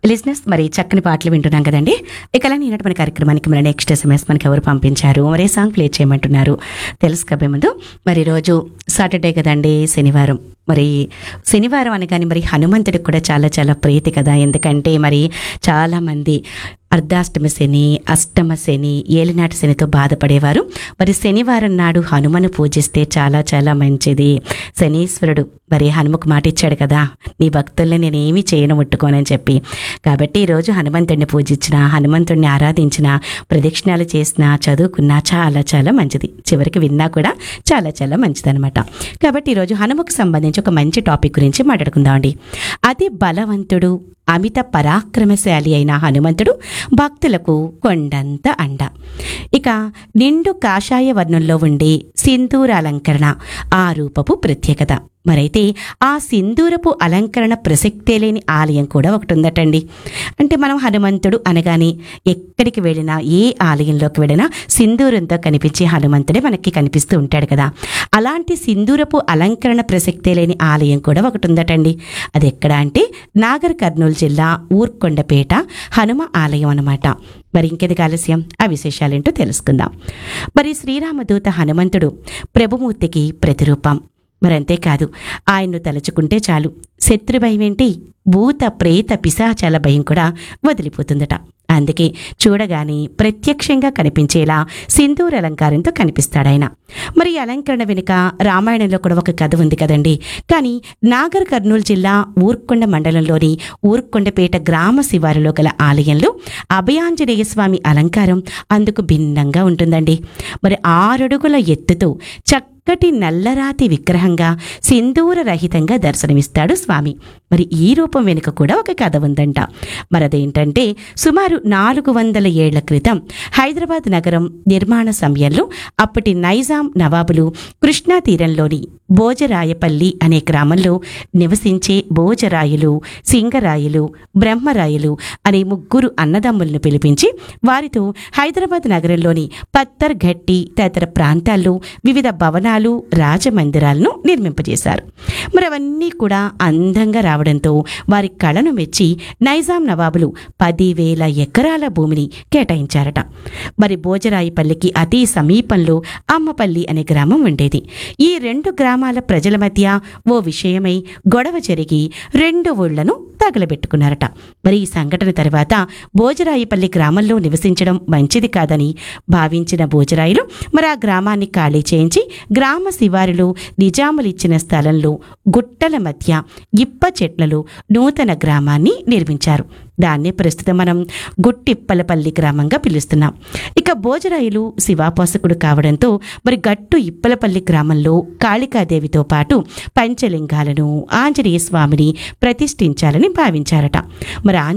లిజినెస్ మరి చక్కని పాటలు వింటున్నాం కదండి ఇక అలా ఈనాటి మన కార్యక్రమానికి మన నెక్స్ట్ ఎస్ఎంఎస్ మనకి ఎవరు పంపించారు మరే సాంగ్ ప్లే చేయమంటున్నారు తెలుసు కాబే ముందు మరి రోజు సాటర్డే కదండి శనివారం మరి శనివారం అనగానే మరి హనుమంతుడికి కూడా చాలా చాలా ప్రీతి కదా ఎందుకంటే మరి చాలా మంది అర్ధాష్టమ శని అష్టమ శని ఏలినాటి శనితో బాధపడేవారు మరి శనివారం నాడు హనుమను పూజిస్తే చాలా చాలా మంచిది శనీశ్వరుడు మరి హనుమకు మాట ఇచ్చాడు కదా నీ భక్తుల్ని నేనేమి చేయను ముట్టుకోనని చెప్పి కాబట్టి ఈరోజు హనుమంతుడిని పూజించిన హనుమంతుడిని ఆరాధించిన ప్రదక్షిణాలు చేసినా చదువుకున్నా చాలా చాలా మంచిది చివరికి విన్నా కూడా చాలా చాలా మంచిదన్నమాట కాబట్టి ఈరోజు హనుమకు సంబంధించి ఒక మంచి టాపిక్ గురించి మాట్లాడుకుందామండి అతి బలవంతుడు అమిత పరాక్రమశాలి అయిన హనుమంతుడు భక్తులకు కొండంత అండ ఇక నిండు కాషాయ వర్ణంలో ఉండే సింధూర అలంకరణ ఆ రూపపు ప్రత్యేకత మరైతే ఆ సింధూరపు అలంకరణ ప్రసక్తే లేని ఆలయం కూడా ఒకటి ఉందటండి అంటే మనం హనుమంతుడు అనగానే ఎక్కడికి వెళ్ళినా ఏ ఆలయంలోకి వెళ్ళినా సింధూరంతో కనిపించే హనుమంతుడే మనకి కనిపిస్తూ ఉంటాడు కదా అలాంటి సింధూరపు అలంకరణ ప్రసక్తే లేని ఆలయం కూడా ఒకటి ఉందటండి అది ఎక్కడ అంటే నాగర్ కర్నూలు జిల్లా ఊర్కొండపేట హనుమ ఆలయం అన్నమాట మరి ఇంకెది ఆలస్యం ఆ విశేషాలేంటో తెలుసుకుందాం మరి శ్రీరామదూత హనుమంతుడు ప్రభుమూర్తికి ప్రతిరూపం మరి అంతేకాదు ఆయన్ను తలుచుకుంటే చాలు శత్రు భయం ఏంటి భూత ప్రేత పిశాచాల భయం కూడా వదిలిపోతుందట అందుకే చూడగానే ప్రత్యక్షంగా కనిపించేలా సింధూర అలంకారంతో కనిపిస్తాడాయన మరి ఈ అలంకరణ వెనుక రామాయణంలో కూడా ఒక కథ ఉంది కదండి కానీ నాగర్ కర్నూలు జిల్లా ఊర్కొండ మండలంలోని ఊర్కొండపేట గ్రామ శివారులో గల ఆలయంలో అభయాంజనేయ స్వామి అలంకారం అందుకు భిన్నంగా ఉంటుందండి మరి ఆరడుగుల ఎత్తుతో చక్కటి నల్లరాతి విగ్రహంగా సింధూర రహితంగా దర్శనమిస్తాడు స్వామి మరి ఈ రూపం వెనుక కూడా ఒక కథ ఉందంట మరదేంటంటే సుమారు నాలుగు వందల ఏళ్ల క్రితం హైదరాబాద్ నగరం నిర్మాణ సమయంలో అప్పటి నైజాం నవాబులు కృష్ణా తీరంలోని భోజరాయపల్లి అనే గ్రామంలో నివసించే భోజరాయులు సింగరాయులు బ్రహ్మరాయులు అనే ముగ్గురు అన్నదమ్ములను పిలిపించి వారితో హైదరాబాద్ నగరంలోని పత్తర్ ఘట్టి తదితర ప్రాంతాల్లో వివిధ భవనాలు రాజమందిరాలను నిర్మింపజేశారు మరి అవన్నీ కూడా అందంగా రావడంతో వారి కళను మెచ్చి నైజాం నవాబులు పదివేల ఎకరాల భూమిని కేటాయించారట మరి భోజరాయిపల్లికి అతి సమీపంలో అమ్మపల్లి అనే గ్రామం ఉండేది ఈ రెండు గ్రామాల ప్రజల మధ్య ఓ విషయమై గొడవ జరిగి రెండు ఊళ్లను తగలబెట్టుకున్నారట మరి ఈ సంఘటన తర్వాత భోజరాయిపల్లి గ్రామంలో నివసించడం మంచిది కాదని భావించిన భోజరాయిలు మరి ఆ గ్రామాన్ని ఖాళీ చేయించి గ్రామ శివారులో నిజాములు ఇచ్చిన స్థలంలో గుట్టల మధ్య ఇప్ప చెట్లలో నూతన గ్రామాన్ని నిర్మించారు దాన్నే ప్రస్తుతం మనం గుట్టిప్పలపల్లి గ్రామంగా పిలుస్తున్నాం ఇక భోజరాయులు శివాపాసకుడు కావడంతో మరి గట్టు ఇప్పలపల్లి గ్రామంలో కాళికాదేవితో పాటు పంచలింగాలను ఆంజనేయ స్వామిని ప్రతిష్ఠించాలని భావించారట మరి ఆంజనేయ